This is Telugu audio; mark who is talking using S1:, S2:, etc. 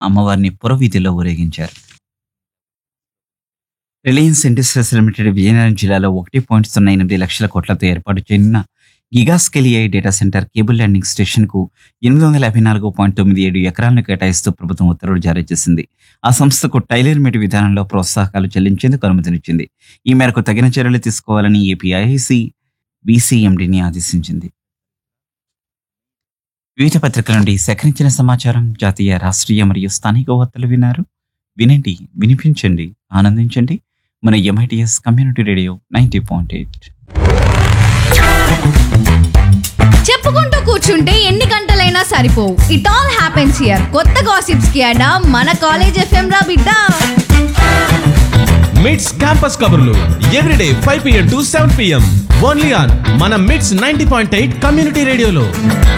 S1: అమ్మవారిని పురవీధిలో ఊరేగించారు రిలయన్స్ ఇండస్ట్రీస్ లిమిటెడ్ విజయనగరం జిల్లాలో ఒకటి పాయింట్ సున్నా ఎనిమిది లక్షల కోట్లతో ఏర్పాటు చేయనున్న gigascale AI data centre cable landing station కు ఎనిమిది వందల యాభై నాలుగు పాయింట్ తొమ్మిది ఏడు ఎకరాలను కేటాయిస్తూ ప్రభుత్వం ఉత్తర్వులు జారీ చేసింది ఆ సంస్థకు టైలర్ మేడ్ విధానంలో ప్రోత్సాహకాలు చెల్లించేందుకు అనుమతినిచ్చింది ఈ మేరకు తగిన చర్యలు తీసుకోవాలని ఏపీఐసి బీసీఎండిని ఆదేశించింది వివిధ పత్రికల నుండి సేకరించిన సమాచారం జాతీయ రాష్ట్రీయ మరియు స్థానిక వార్తలు విన్నారు వినండి వినిపించండి ఆనందించండి మన MITS community radio ninety point eight
S2: చెప్పుకుంటూ కూర్చుంటే ఎన్ని గంటలైనా సరిపోవు ఇట్ ఆల్ హ్యాపెన్స్ హియర్ కొత్త గాసిప్స్ కి అడా మన కాలేజ్ ఎఫ్ఎం రా బిడ్డ
S3: మిడ్స్ క్యాంపస్ కబుర్లు everyday five PM to seven PM only on మన MITS ninety point eight community రేడియోలో